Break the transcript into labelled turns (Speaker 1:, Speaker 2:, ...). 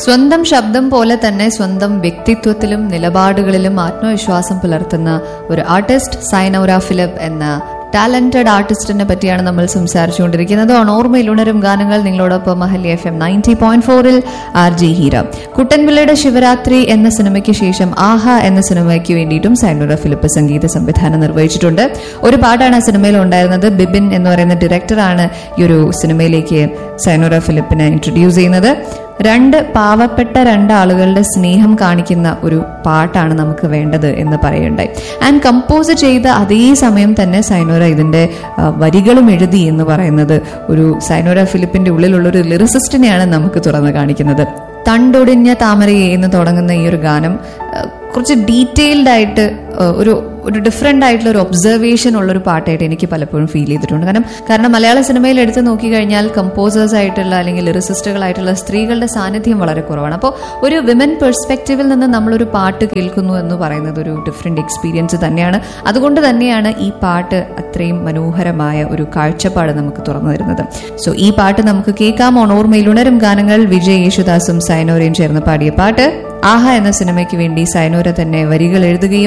Speaker 1: സ്വന്തം ശബ്ദം പോലെ തന്നെ സ്വന്തം വ്യക്തിത്വത്തിലും നിലപാടുകളിലും ആത്മവിശ്വാസം പുലർത്തുന്ന ഒരു ആർട്ടിസ്റ്റ് സൈനൗര ഫിലിപ്പ് എന്ന ടാലന്റഡ് ആർട്ടിസ്റ്റിനെ പറ്റിയാണ് നമ്മൾ സംസാരിച്ചുകൊണ്ടിരിക്കുന്നത് ഓർമ്മയിൽ ഉണരും ഗാനങ്ങൾ നിങ്ങളോടൊപ്പം Mahalli F M ninety point ഫോറിൽ ആർ ജി ഹീര കുട്ടൻപിള്ളയുടെ ശിവരാത്രി എന്ന സിനിമയ്ക്ക് ശേഷം ആഹ എന്ന സിനിമയ്ക്ക് വേണ്ടിയിട്ടും സൈനോറ ഫിലിപ്പ് സംഗീത സംവിധാനം നിർവഹിച്ചിട്ടുണ്ട് ഒരു പാട്ടാണ് ആ സിനിമയിൽ ഉണ്ടായിരുന്നത് ബിബിൻ എന്ന് പറയുന്ന ഡയറക്ടറാണ് ഈ ഒരു സിനിമയിലേക്ക് സൈനോറ ഫിലിപ്പിനെ ഇൻട്രൊഡ്യൂസ് ചെയ്യുന്നത് രണ്ട് പാവപ്പെട്ട രണ്ടാളുകളുടെ സ്നേഹം കാണിക്കുന്ന ഒരു പാട്ടാണ് നമുക്ക് വേണ്ടത് എന്ന് പറയുണ്ടായി ആൻഡ് കമ്പോസ് ചെയ്ത അതേ സമയം തന്നെ സൈനോര ഇതിന്റെ ആ, വരികളും എഴുതി എന്ന് പറയുന്നത് ഒരു സൈനോര ഫിലിപ്പിന്റെ ഉള്ളിലുള്ള ഒരു ലിറിസിസ്റ്റിനെയാണ് നമുക്ക് തുറന്ന് കാണിക്കുന്നത് തണ്ടൊടിഞ്ഞ താമരയെ എന്ന് തുടങ്ങുന്ന ഈ ഒരു ഗാനം ആ, കുറച്ച് ഡീറ്റെയിൽഡ് ആയിട്ട് ആ, ഒരു ഒരു ഡിഫറെന്റ് ആയിട്ടുള്ള ഒരു ഒബ്സർവേഷൻ ഉള്ള ഒരു പാട്ടായിട്ട് എനിക്ക് പലപ്പോഴും ഫീൽ ചെയ്തിട്ടുണ്ട് കാരണം കാരണം മലയാള സിനിമയിൽ എടുത്ത് നോക്കിക്കഴിഞ്ഞാൽ കമ്പോസേഴ്സ് ആയിട്ടുള്ള അല്ലെങ്കിൽ ലിറിസിസ്റ്റുകളായിട്ടുള്ള സ്ത്രീകളുടെ സാന്നിധ്യം വളരെ കുറവാണ് അപ്പോൾ ഒരു വിമൻ പെർസ്പെക്റ്റീവിൽ നിന്ന് നമ്മളൊരു പാട്ട് കേൾക്കുന്നു എന്ന് പറയുന്നത് ഒരു ഡിഫറെന്റ് എക്സ്പീരിയൻസ് തന്നെയാണ് അതുകൊണ്ട് തന്നെയാണ് ഈ പാട്ട് അത്രയും മനോഹരമായ ഒരു കാഴ്ചപ്പാട് നമുക്ക് തുറന്നു തരുന്നത് സോ ഈ പാട്ട് നമുക്ക് കേൾക്കാം ഓൺ ഓർമ്മയിൽ ഉണരും ഗാനങ്ങൾ വിജയ് യേശുദാസും സൈനോരയും ചേർന്ന് പാടിയ പാട്ട് ആഹ എന്ന സിനിമയ്ക്ക് വേണ്ടി സൈനോര തന്നെ വരികൾ എഴുതുകയും